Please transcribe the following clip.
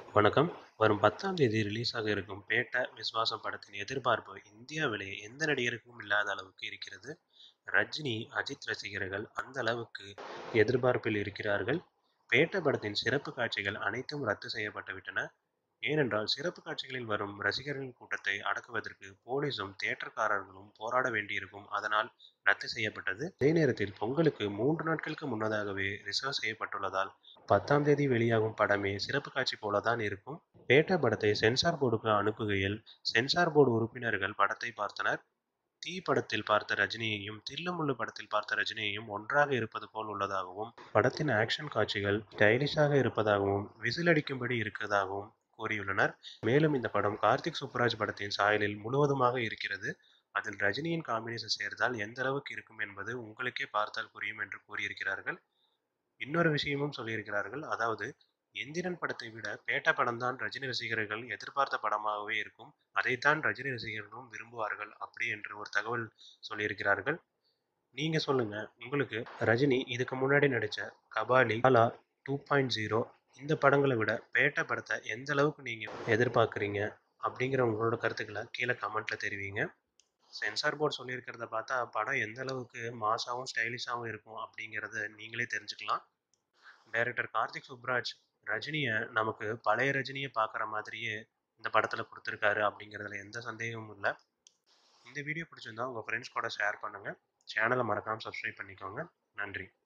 வணக்கம். வரும் 10ஆம் தேதி ரிலீஸ் ஆக இருக்கும் பேட்ட, விஸ்வாசம் படத்தின் எதிர்பார்ப்பு இந்தியாவிலே எந்த நடிகருக்கும் இல்லாத அளவுக்கு இருக்கிறது. ரஜினி, அஜித் ரசிகர்கள் அந்த அளவுக்கு எதிர்பார்ப்பில் இருக்கிறார்கள். பேட்ட படத்தின் சிறப்பு காட்சிகள் அனைத்தும் ரத்து செய்யப்பட்டு விட்டன. ஏனென்றால் சிறப்பு காட்சிகளில் வரும் ரசிகர்களின் கூட்டத்தை அடக்குவதற்கு போலீசும், தியேட்டர்காரர்களும் போராட வேண்டியிருக்கும். அதனால் ரத்து செய்யப்பட்டது. அதே நேரத்தில் பொங்கலுக்கு மூன்று நாட்களுக்கு முன்னதாகவே ரிசர்வ் செய்யப்பட்டுள்ளதால் 10ஆம் தேதி வெளியாகும் படமே சிறப்பு காட்சி போல தான் இருக்கும். பேட்ட படத்தை சென்சார் போர்டுக்கு அனுப்புகையில் சென்சார் போர்டு உறுப்பினர்கள் படத்தை பார்த்தனர். தீ படத்தில் பார்த்த ரஜினியையும், தில்லுமுல்லு படத்தில் பார்த்த ரஜினியையும் ஒன்றாக இருப்பது போல் உள்ளதாகவும், படத்தின் ஆக்ஷன் காட்சிகள் ஸ்டைலிஷாக இருப்பதாகவும், விசில் அடிக்கும்படி இருக்கதாகவும் கூறியுள்ளனர். மேலும் இந்த படம் கார்த்திக் சுப்புராஜ் படத்தின் சாயலில் முழுவதுமாக இருக்கிறது. அதில் ரஜினியின் காம்பினேஷன் சேர்ந்தால் எந்த அளவுக்கு இருக்கும் என்பது உங்களுக்கே பார்த்தால் புரியும் என்று கூறியிருக்கிறார்கள். இன்னொரு விஷயமும் சொல்லியிருக்கிறார்கள். அதாவது எந்திரன் படத்தை விட பேட்ட படம் தான் ரஜினி ரசிகர்கள் எதிர்பார்த்த படமாகவே இருக்கும். அதைத்தான் ரஜினி ரசிகர்களும் விரும்புவார்கள். அப்படி என்று ஒரு தகவல் சொல்லியிருக்கிறார்கள். நீங்க சொல்லுங்க. உங்களுக்கு ரஜினி இதுக்கு முன்னாடி நடிச்ச கபாலி, காலா 2.0 இந்த படங்கள விட பேட்ட படத்த எந்த அளவுக்கு நீங்க எதிர்பார்க்கிறீங்க? அப்படிங்கிற உங்களோட கருத்துக்கள கீழ கமெண்ட்ல தெரிவிங்க. சென்சார் போர்டு சொல்லியிருக்கிறத பார்த்தா படம் எந்த அளவுக்கு மாஸாவும், ஸ்டைலிஷாவும் இருக்கும் அப்படிங்கிறத நீங்களே தெரிஞ்சுக்கலாம். டைரக்டர் கார்த்திக் சுப்புராஜ் ரஜினிய நமக்கு பழைய ரஜினிய பார்க்குற மாதிரியே இந்த படத்துல குடுத்திருக்காரு அப்படிங்கிறதுல எந்த சந்தேகமும் இல்ல. இந்த வீடியோ பிடிச்சிருந்தா உங்க ஃப்ரெண்ட்ஸ் கூட ஷேர் பண்ணுங்க. சேனல மறக்காம சப்ஸ்கிரைப் பண்ணிக்கோங்க. நன்றி.